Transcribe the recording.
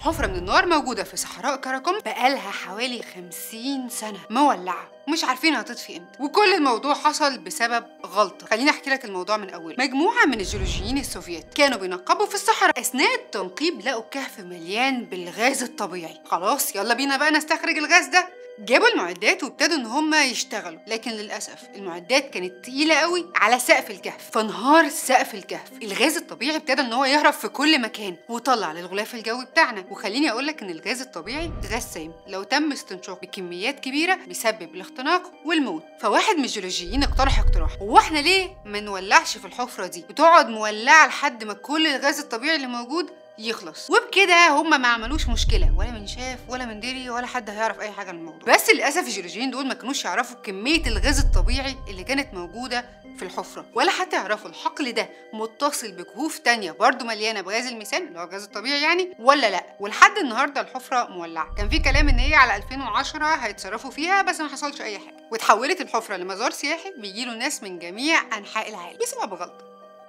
حفرة من النار موجودة في صحراء كراكوم بقالها حوالي 50 سنة مولعة مش عارفين هتطفي امتى وكل الموضوع حصل بسبب غلطة خليني احكي لك الموضوع من اوله مجموعة من الجيولوجيين السوفيت كانوا بينقبوا في الصحراء اثناء التنقيب لقوا كهف مليان بالغاز الطبيعي خلاص يلا بينا بقى نستخرج الغاز ده جابوا المعدات وابتدوا ان هم يشتغلوا لكن للاسف المعدات كانت تقيله قوي على سقف الكهف فانهار سقف الكهف الغاز الطبيعي ابتدى ان هو يهرب في كل مكان وطلع للغلاف الجوي بتاعنا وخليني اقول لك ان الغاز الطبيعي غاز سام لو تم استنشاقه بكميات كبيره بيسبب الاختناق والموت فواحد من الجيولوجيين اقترح اقتراح هو احنا ليه ما نولعش في الحفره دي وتقعد مولعه لحد ما كل الغاز الطبيعي اللي موجود يخلص وبكده هم ما عملوش مشكله ولا من شاف ولا من دري ولا حد هيعرف اي حاجه عن الموضوع بس للاسف الجيولوجيين دول ما كانوش يعرفوا كميه الغاز الطبيعي اللي كانت موجوده في الحفره ولا حتى يعرفوا الحقل ده متصل بكهوف تانية برضو مليانه بغاز الميثان اللي هو الغاز الطبيعي يعني ولا لا ولحد النهارده الحفره مولعه كان في كلام ان هي على 2010 هيتصرفوا فيها بس ما حصلش اي حاجه وتحولت الحفره لمزار سياحي بيجيله ناس من جميع انحاء العالم بسبب غلطه